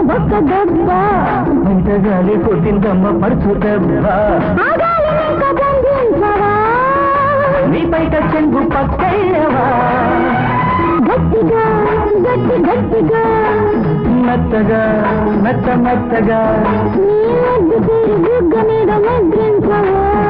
బొక్క దెబ్బ ఇంతగాలి కొట్టిందమ్మ పడుచు దెబ్బ ఆగాలి నీక బంధించవా నీ బయట చెంగు పక్కయ్యవా గట్టిగా గట్టి గట్టిగా మెత్తగా మెత్త మెత్తగా నీ ముద్దు తీరి బుగ్గ మీద ముద్రించవా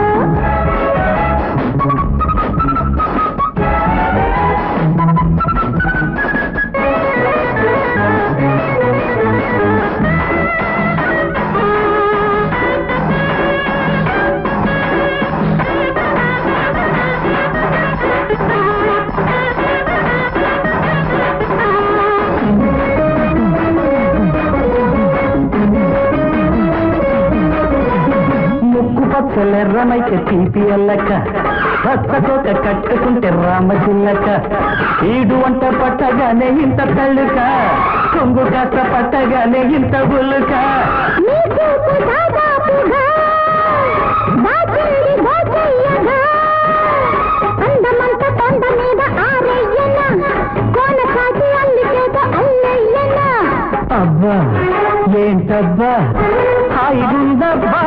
ముక్కు పచ్చలెర్రమైతే తీపి అల్లక పచ్చకోక కట్టుకుంటే రామ చిల్లక ఈడు వంట పట్టగానే ఇంత తల్లుక కొంగు కాస్త పట్టగానే ఇంత బుల్లుక నీ చూపు దాదాపుగా దాచింది దోచయ్యగా అందమంత కొండ మీద ఆరయ్యన కోన కాటి అల్లికేత అల్లయ్యన అబ్బా ఏంటబ్బా హాయిగుందబ్బా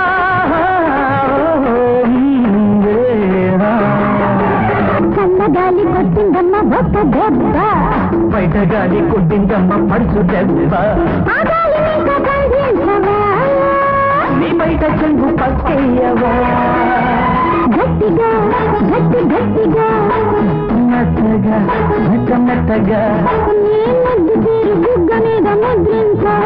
చల్లగాలి కొట్టిందమ్మ బొక్క దెబ్బ బయట గాలి కొట్టిందమ్మ పడుచు దెబ్బ ఆ గాలి నీక బంధించవా నీ బయట చెంగు పక్కయ్యవా గట్టిగా గట్టి గట్టిగా మెత్తగా మెత్త మెత్తగా నీ ముద్దు తీరి బుగ్గ మీద ముద్రించవా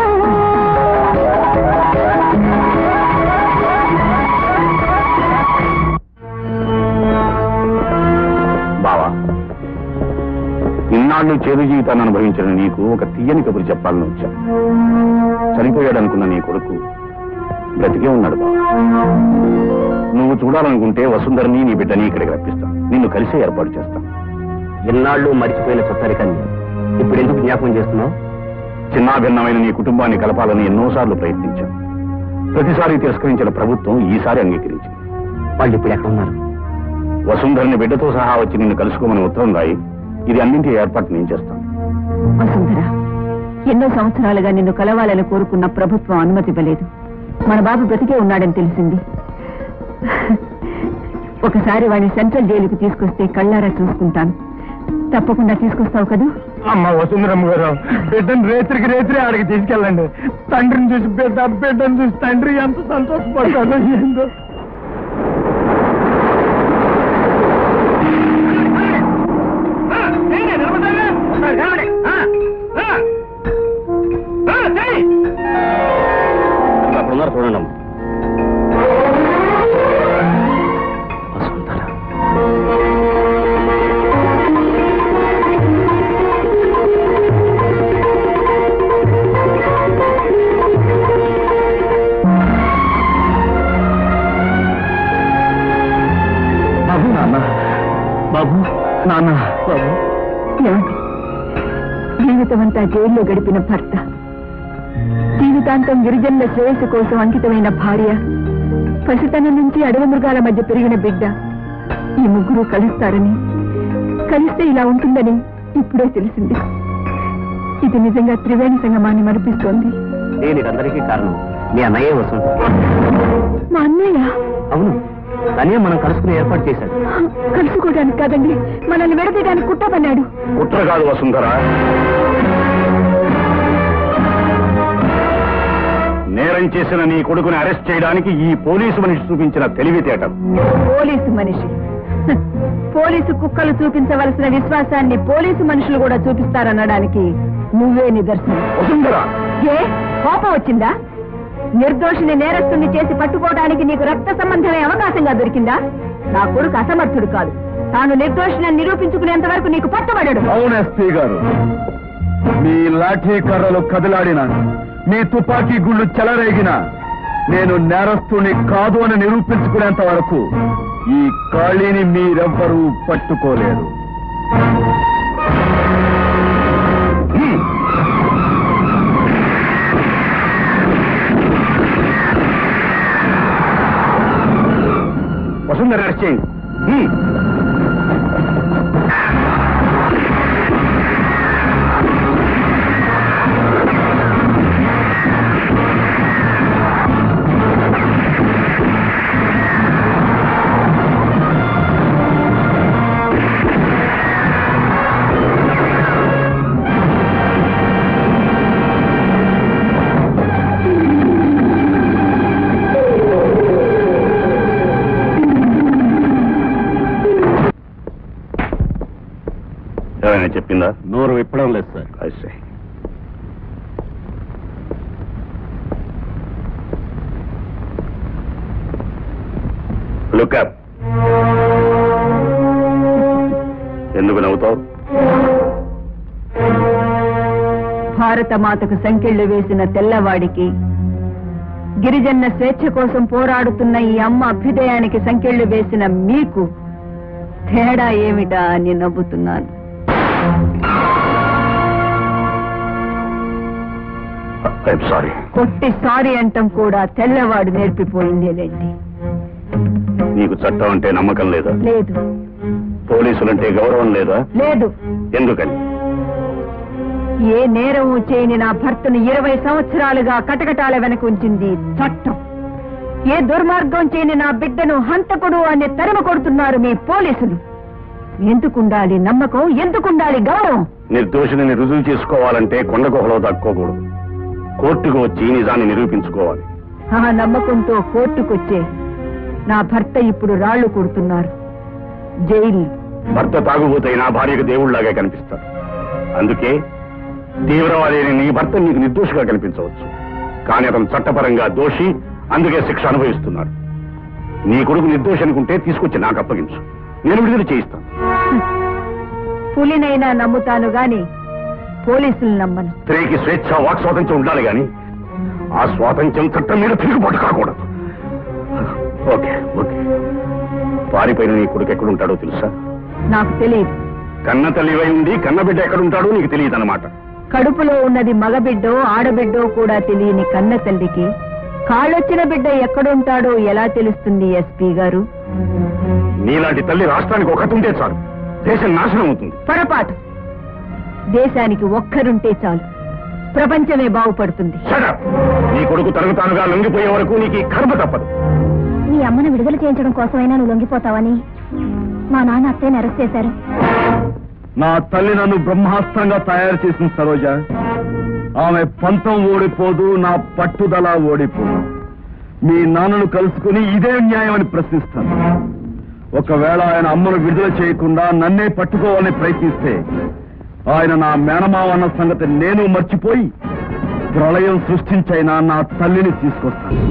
బావా ఇన్నాళ్ళు చేదు జీవితాన్ని అనుభవించిన నీకు ఒక తీయని కబురు చెప్పాలని వచ్చా చనిపోయాడనుకున్న నీ కొడుకు బ్రతికే ఉన్నాడు బావా నువ్వు చూడాలనుకుంటే వసుంధరని నీ బిడ్డని ఇక్కడికి రప్పిస్తాను నిన్ను కలిసే ఏర్పాటు చేస్తాను ఎన్నాళ్ళు మర్చిపోయిన చుట్టరికాన్ని ఇప్పుడు ఎందుకు జ్ఞాపకం చేస్తున్నావు చిన్నాభిన్నమైన నీ కుటుంబాన్ని కలపాలని ఎన్నోసార్లు ప్రయత్నించాను ప్రతిసారి తిరస్కరించిన ప్రభుత్వం ఈసారి అంగీకరించింది వాళ్ళు ఇప్పుడు ఎక్కడ ఉన్నారు వసుంధరని బిడ్డతో సహా వచ్చి నిన్ను కలుసుకోమని ఉత్తరం రాయి ఇది అన్నింటి ఏర్పాటు నేను చేస్తాను వసుంధర ఎన్నో సంవత్సరాలుగా నిన్ను కలవాలని కోరుకున్న ప్రభుత్వం అనుమతి ఇవ్వలేదు మన బాబు బ్రతికే ఉన్నాడని తెలిసింది ఒకసారి వాడిని సెంట్రల్ జైలుకు తీసుకొస్తే కళ్ళారా చూసుకుంటాను తప్పకుండా తీసుకొస్తావు కదూ అమ్మ వసుంధరమ్మ గారు బిడ్డను రేత్రికి రేత్రి ఆడికి తీసుకెళ్ళండి తండ్రిని చూసి బిడ్డ బిడ్డను చూసి తండ్రి ఎంత సంతోషపడతాడో ఏందో అక్కడ ఉన్నారు చూడండి అమ్మ. వసుంధర. బాబు నాన్న బాబు నాన్న బాబు ఏమండి జీవితమంతా జైల్లో గడిపిన భర్త జీవితాంతం గిరిజనుల శ్రేయస్సు కోసం అంకితమైన భార్య పసితనం నుంచి అడవి మృగాల మధ్య పెరిగిన బిడ్డ ఈ ముగ్గురు కలుస్తారని కలిస్తే ఇలా ఉంటుందని ఇప్పుడే తెలిసింది ఇది నిజంగా త్రివేణి సంగమాన్ని మరిపిస్తోంది దీనికి అందరికీ కారణం మీ అన్నయ్యే వసుంధర మా అన్నయ్య అవును తనే మనం కలుసుకుని ఏర్పాటు చేశాడు కలుసుకోవడానికి కాదండి మనల్ని విడదీయడానికి కుట్టబన్నాడు కుట్ర కాదు వసుంధర నేరం చేసిన నీ కొడుకుని అరెస్ట్ చేయడానికి ఈ పోలీసు మనిషి చూపించిన తెలివితేటలు పోలీసు మనిషి హ, పోలీసు కుక్కలు చూపించవలసిన విశ్వాసాన్ని పోలీసు మనుషులు కూడా చూపిస్తారనడానికి నువ్వే నిదర్శనం వసుంధర ఏ కోపం వచ్చిందా నిర్దోషిని నేరస్తుని చేసి పట్టుకోవడానికి నీకు రక్త సంబంధమే అవకాశంగా దొరికిందా నా కొడుకు అసమర్థుడు కాదు తాను నిర్దోషిని నిరూపించుకునేంత వరకు నీకు పట్టుబడడు అవును ఎస్పీ గారు మీ లాఠీ కర్రలు కదలాడిన మీ తుపాకీ గుళ్ళు చెలరేగిన నేను నేరస్తుని కాదు అని నిరూపించుకునేంత వరకు ఈ ఖాళీని మీరెవ్వరూ పట్టుకోలేరు వసుంధర అరెస్ట్ చేయండి హ్మ్. ఏమైనా చెప్పిందా నోరు విప్పడం లేదు sir I see. Look up. ఎందుకు నవ్వుతావు భారత మాతకు సంకెళ్లు వేసిన తెల్లవాడికి గిరిజన స్వేచ్ఛ కోసం పోరాడుతున్న ఈ అమ్మ అభ్యుదయానికి సంకెళ్లు వేసిన మీకు తేడా ఏమిటా అని నవ్వుతున్నాను ఐఎమ్ సారీ కొట్టి సారీ అంటం కూడా తెల్లవాడు నేర్పిపోయిందేలేండి నీకు చట్టం అంటే నమ్మకం లేదా లేదు పోలీసులంటే గౌరవం లేదా లేదు ఎందుకని ఏ నేరము చేయని నా భర్తను ఇరవై సంవత్సరాలుగా కటకటాల వెనక ఉంచింది చట్టం ఏ దుర్మార్గం చేయని నా బిడ్డను హంతకుడు అని తరిమ కొడుతున్నారు మీ పోలీసులు ఎందుకుండాలి నమ్మకం ఎందుకుండాలి గౌరవం నిర్దోషిని రుజువు చేసుకోవాలంటే కొండ గుహలో దక్కోకూడదు కోర్టుకు వచ్చి నిజాన్ని నిరూపించుకోవాలి ఆ నమ్మకంతో కోర్టుకొచ్చే నా భర్త ఇప్పుడు రాళ్లు కొడుతున్నారు జైలు భర్త తాగుబోతే నా భార్యకు దేవుళ్లాగా కనిపిస్తాడు అందుకే తీవ్రవాది అయిన నీ భర్త నీకు నిర్దోషిగా కనిపించవచ్చు కానీ అతను చట్టపరంగా దోషి అందుకే శిక్ష అనుభవిస్తున్నాడు నీ కొడుకు నిర్దోషి అనుకుంటే తీసుకొచ్చి నాకు అప్పగించు నేను విడుదల చేయిస్తాను పులినైనా నమ్ముతాను గాని పోలీసులు నమ్మను స్త్రీకి స్వేచ్ఛ వాక్ స్వాతంత్రం ఉండాలి గాని ఆ స్వాతంత్ర్యం చట్టం మీద తిరుగుబాటు కాకూడదు ఓకే ఓకే పారిపోయిన నీ కొడుకు ఎక్కడుంటాడో తెలుసా నాకు తెలియదు కన్న తల్లివై ఉండి కన్నబిడ్డ ఎక్కడుంటాడో నీకు తెలియదు అనమాట కడుపులో ఉన్నది మగబిడ్డో ఆడబిడ్డో కూడా తెలియని కన్న తల్లికి కాళ్ళొచ్చిన బిడ్డ ఎక్కడుంటాడో ఎలా తెలుస్తుంది ఎస్పీ గారు నీలాంటి తల్లి రాష్ట్రానికి ఒకటుంటే చాలు దేశం నాశనం అవుతుంది పొరపాటు దేశానికి ఒక్కరుంటే చాలు ప్రపంచమే బాగుపడుతుంది Shut up! నీ కొడుకు తనకు తానుగా లొంగిపోయే వరకు నీకు ఈ కర్మ తప్పదు నీ అమ్మను విడుదల చేయించడం కోసమైనా నువ్వు లొంగిపోతావని మా నాన్న అత్తయ్యని అరెస్ట్ చేశారు నా తల్లి నన్ను బ్రహ్మాస్త్రంగా తయారు చేసిన సరోజ ఆమె పంతం ఓడిపోదు నా పట్టుదల ఓడిపోదు మీ నాన్నను కలుసుకుని ఇదే న్యాయం అని ప్రశ్నిస్తాను ఒకవేళ ఆయన అమ్మను విడుదల చేయకుండా నన్నే పట్టుకోవాలని ప్రయత్నిస్తే ఆయన నా మేనమావ అన్న సంగతి నేను మర్చిపోయి ప్రళయం సృష్టించైనా నా తల్లిని తీసుకొస్తాను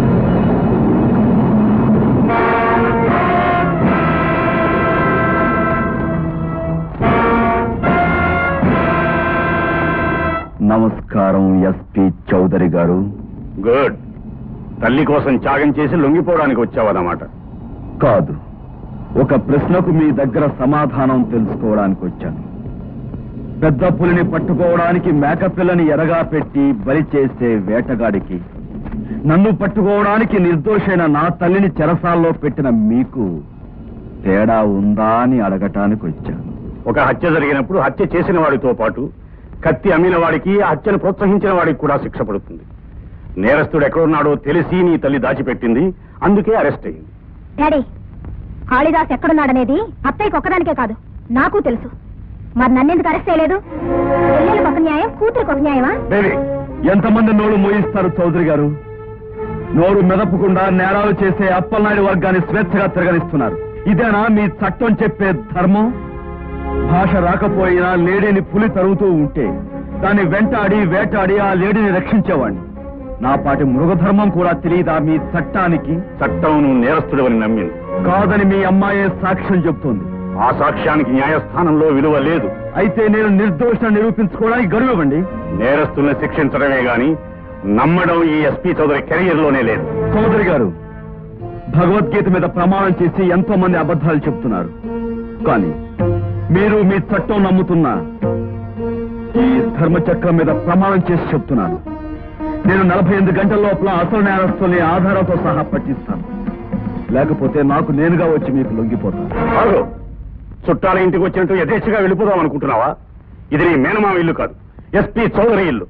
నమస్కారం ఎస్పి చౌదరి గారు గుడ్ తల్లి కోసం త్యాగం చేసి లొంగిపోవడానికి వచ్చావన్నమాట కాదు ఒక ప్రశ్నకు మీ దగ్గర సమాధానం తెలుసుకోవడానికి వచ్చాను పెద్ద పులిని పట్టుకోవడానికి మేకపిల్లని ఎరగా పెట్టి బలి చేసే వేటగాడికి నన్ను పట్టుకోవడానికి నిర్దోషైన నా తల్లిని చెరసాల్లో పెట్టిన మీకు తేడా ఉందా అని అడగటానికి వచ్చాను ఒక హత్య జరిగినప్పుడు హత్య చేసిన వాడితో పాటు కత్తి అమ్మిన వాడికి ఆ హత్యను ప్రోత్సహించిన వాడికి కూడా శిక్ష పడుతుంది నేరస్తుడు ఎక్కడున్నాడో తెలిసి నీ తల్లి దాచిపెట్టింది అందుకే అరెస్ట్ అయింది డాడీ కాళిదాస్ ఎక్కడున్నాడనేది అత్తయ్యకి ఒక్కదానికే కాదు నాకు తెలుసు మరి నన్నెందుకు అరెస్ట్ చేయలేదు చెల్లెలకు ఒక న్యాయం కూతురికి ఒక న్యాయమా బేబీ ఎంతమంది నోరు మోయిస్తారు చౌదరి గారు నోరు మెదపకుండా నేరాలు చేసే అప్పలనాయుడు వర్గాన్ని స్వేచ్ఛగా తిరగనిస్తున్నారు ఇదేనా మీ చట్టం చెప్పే ధర్మం భాష రాకపోయినా లేడీని పులి తరుగుతూ ఉంటే దాన్ని వెంటాడి వేటాడి ఆ లేడీని రక్షించేవాణ్ణి నా పాటి మృగధర్మం కూడా తెలియదా మీ చట్టానికి చట్టం నువ్వు నేరస్తుడు అని నమ్మింది కాదని మీ అమ్మాయే సాక్ష్యం చెప్తోంది ఆ సాక్ష్యానికి న్యాయస్థానంలో విలువ లేదు అయితే నేను నిర్దోషణ నిరూపించుకోవడానికి గడువు ఇవ్వండి నేరస్తుల్ని శిక్షించడమే గాని నమ్మడం ఈ ఎస్పీ చౌదరి కెరీర్ లోనే లేదు చౌదరి గారు భగవద్గీత మీద ప్రమాణం చేసి ఎంతో మంది అబద్ధాలు చెప్తున్నారు కానీ మీరు మీ చట్టం నమ్ముతున్నా ఈ ధర్మచక్రం మీద ప్రమాణం చేసి చెప్తున్నాను నేను నలభై ఎనిమిది గంటల లోపల అసలు నేరస్తుల్ని ఆధారంతో సహా పట్టిస్తాను లేకపోతే నాకు నేనుగా వచ్చి మీకు లొంగిపోతాను ఆగు. చుట్టాల ఇంటికి వచ్చినట్టు యథేచ్ఛగా వెళ్ళిపోదాం అనుకుంటున్నావా ఇది నీ మేనమామ ఇల్లు కాదు ఎస్పీ చౌదరి ఇల్లు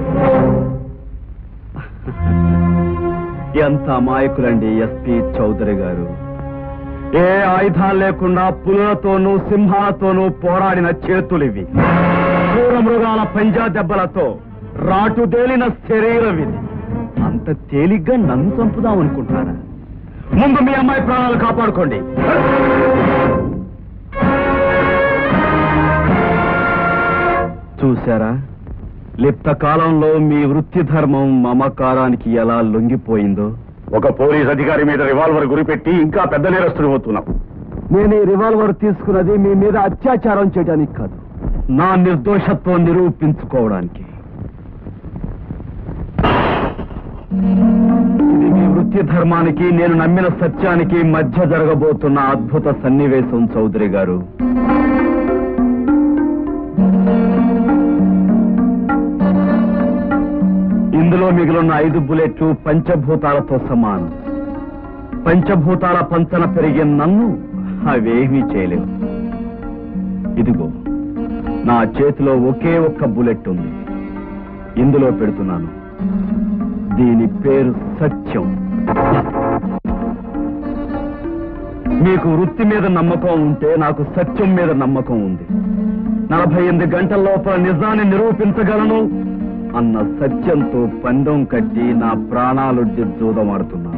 ఎంత అమాయకులండి ఎస్పీ చౌదరి గారు ఏ ఆయుధాలు లేకుండా పులులతోనూ సింహాలతోనూ పోరాడిన చేతులివి క్రూర మృగాల పంజా దెబ్బలతో రాటుదేలిన శరీరం ఇది అంత తేలిగ్గా నన్ను చంపుదాం అనుకుంటారా ముందు మీ అమ్మాయి ప్రాణాలు కాపాడుకోండి చూశారా లిప్త కాలంలో మీ వృత్తి ధర్మం మమకారానికి ఎలా లొంగిపోయిందో ఒక పోలీస్ అధికారి మీద రివాల్వర్ గురిపెట్టి ఇంకా పెద్ద నేరస్తుడు అవుతున్నావు నేను ఈ రివాల్వర్ తీసుకున్నది మీ మీద అత్యాచారం చేయడానికి కాదు నా నిర్దోషత్వం నిరూపించుకోవడానికి ఇది మీ వృత్తి ధర్మానికి నేను నమ్మిన సత్యానికి మధ్య జరగబోతున్న అద్భుత సన్నివేశం చౌదరి గారు ఇందులో మిగిలిన ఐదు బుల్లెట్లు పంచభూతాలతో సమానం పంచభూతాల పంచన పెరిగిన నన్ను అవేమీ చేయలేవు ఇదిగో నా చేతిలో ఒకే ఒక్క బుల్లెట్ ఉంది ఇందులో పెడుతున్నాను దీని పేరు సత్యం మీకు వృత్తి మీద నమ్మకం ఉంటే నాకు సత్యం మీద నమ్మకం ఉంది నలభై ఎనిమిది గంటల లోపల నిజాన్ని నిరూపించగలను అన్న సత్యంతో పందెం కట్టి నా ప్రాణాలొడ్డి జూదమాడుతున్నాను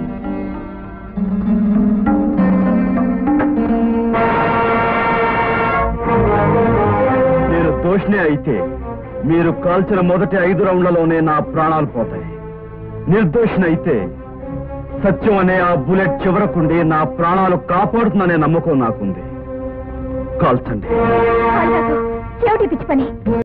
నేను దోషిని అయితే మీరు కాల్చిన మొదటి ఐదు రౌండ్లలోనే నా ప్రాణాలు పోతాయి నిర్దోషిని అయితే సత్యం అనే ఆ బుల్లెట్ చివరకుండి నా ప్రాణాలు కాపాడుతుందనే నమ్మకం నాకుంది కాల్చండి కాళిదాసు చెవిటి పిచ్చి పని